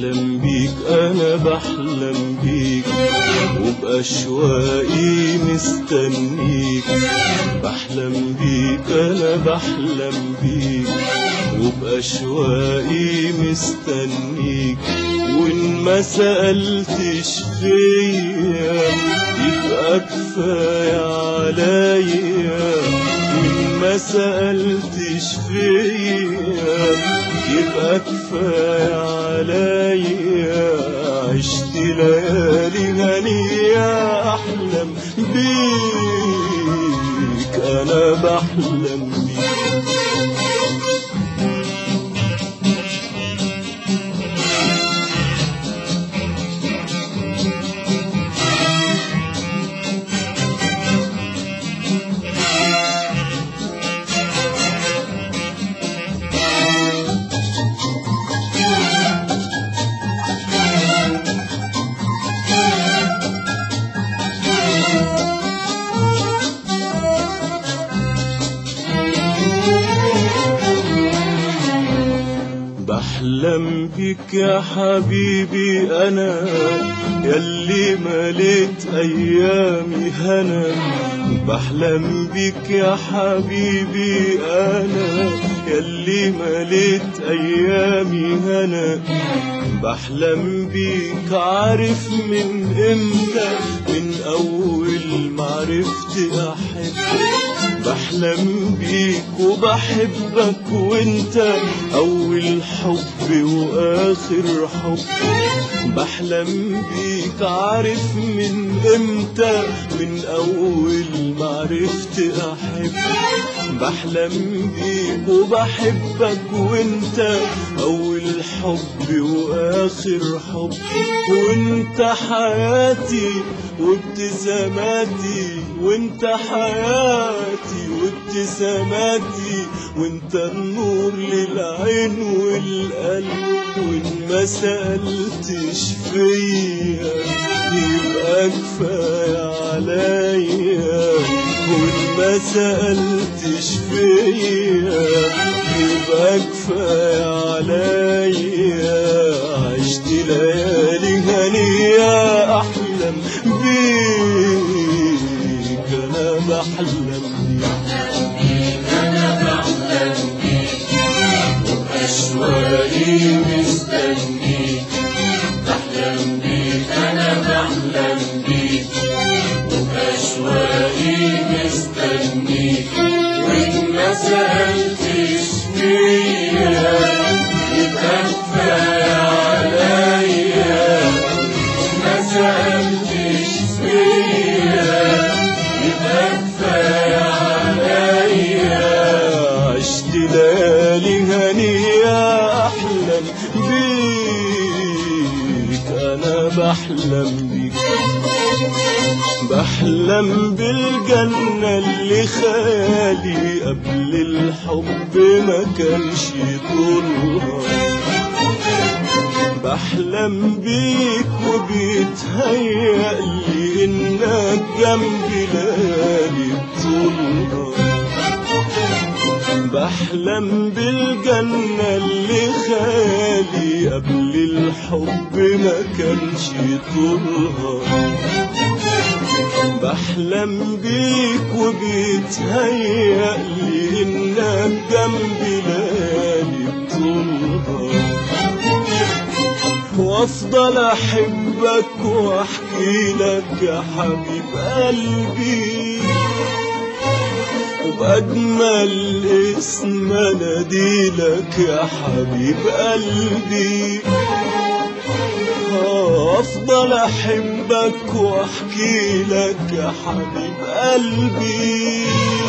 بحلم بيك انا بحلم بيك وبأشواقي مستنيك بحلم بيك انا بحلم بيك وبأشواقي مستنيك وإن ما سألتش فيا يبقى كفاية عليا وإن ما سألتش فيا يبقى كفاية عليا عشت ليالي هنية أحلم بيك أنا بحلم بيك بحلم بك يا حبيبي انا يلي مليت ايامي هنا بحلم بك يا حبيبي انا يلي مليت ايامي هنا بحلم بيك عارف من امتى من اول ما عرفت احب بحلم بيك وبحبك وانت اول حب واخر حب بحلم بيك عارف من امتى من اول ما عرفت احب بحلم بيك وبحبك وانت اول حب واخر حب وانت حياتي وابتساماتي وانت حياتي وابتساماتي وانت النور للعين والقلب وان ما سألتش فيا يبقى كفاية عليا وان ما سألتش فيا يبقى كفاية عليا عشت ليالي هنية أحلم بيك أنا بحلم بيك أشواقي مستنيك بحلم بيك أنا بحلم بيك وبأشواقي مستنيك وإن ما سألتش فيا يبقى كفاية عليا ما سألتش فيا يبقى كفاية عليا عشت ليالي هنية أحلم بيك أنا بحلم بيك بحلم بالجنة اللي خيالي قبل الحب ما كانش طولها بحلم بيك وبيتهيألي إنك جنبي ليالي بطولها بحلم بالجنة اللي خالي قبل الحب ما كانش طولها بحلم بيك وبيتهيألي إنك جنبي ليالي بطولها وافضل احبك واحكي لك يا حبيب قلبي وبأجمل اسم اناديلك يا حبيب قلبي افضل احبك واحكي لك يا حبيب قلبي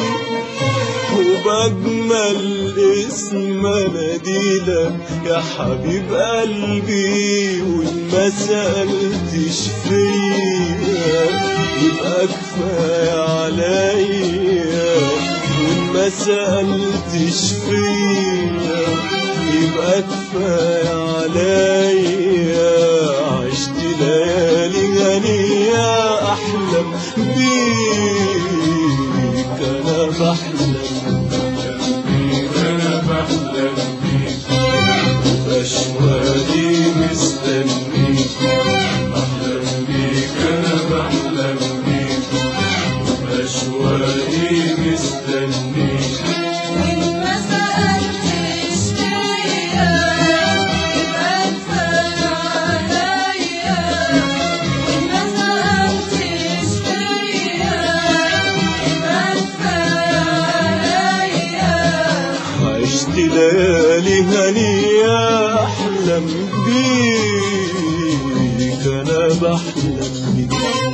وبأجمل اسم اناديلك يا حبيب قلبي وإن ما سألتش فيا يبقى كفاية عليا وإن ما سألتش فيا يبقى كفاية عليا عشت ليالي هنية أحلم بيك أنا بحلم أنا بحلم بيك أشواقي مستنيك ليالي هنية أحلم بيك أنا بحلم بيك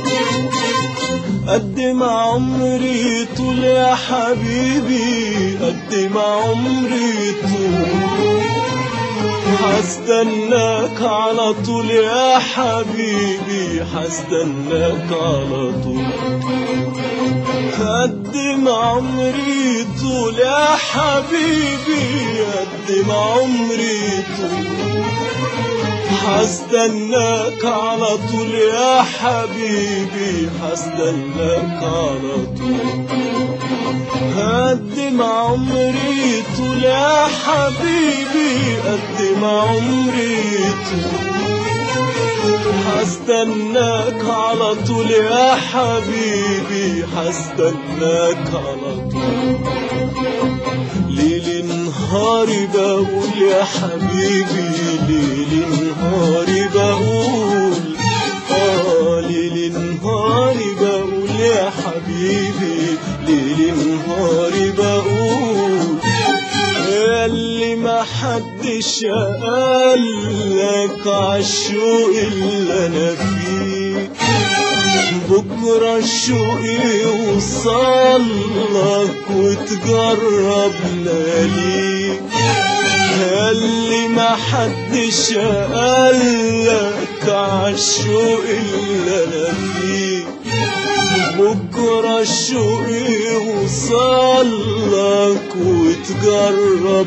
قد ما عمري طول يا حبيبي قد ما عمري طول حستناك على طول يا حبيبي حستناك على طول قد ما عمري طول يا حبيبي قد ما عمري طول حستناك على طول يا حبيبي حستناك على طول قد ما عمري طول يا حبيبي قد ما عمري طول حستناك على طول يا حبيبي حستناك على طول ليل نهاري بقول يا حبيبي ليل نهاري بقول آه ليل نهاري بقول يا حبيبي ليل نهاري بقول اللي ما حدش قالك عالشوق اللي انا فيه بكرة الشوق يوصلك وتجرب لياليك اللي ما حدش قالك عالشوق اللي انا فيه بكرة الشوق يوصلك وتجرب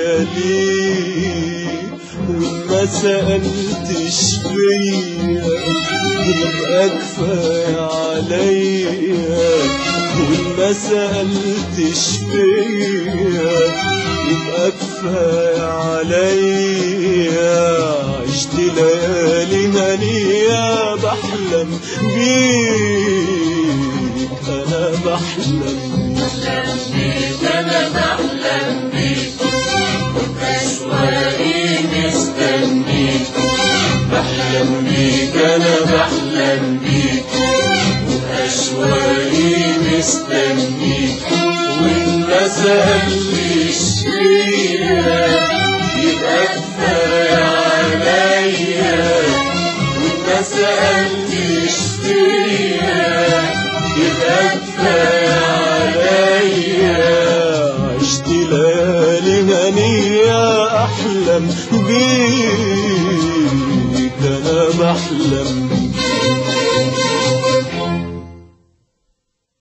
لياليك وما سألتش فيا يبقى كفاية عليا وما سألتش فيا يبقى كفاية عليا عشت ليالي هنية بحلم بيك أنا بحلم بيك أنا بحلم بيك أشواقي مستنيك بحلم بيك أنا بحلم بيك أشواقي مستنيك وإن ما سألتش فيا يبقى كفاية عليا وإن ما سألتش فيا يبقى كفاية عليا عشت ليالي هنية أحلم بيك أنا بحلم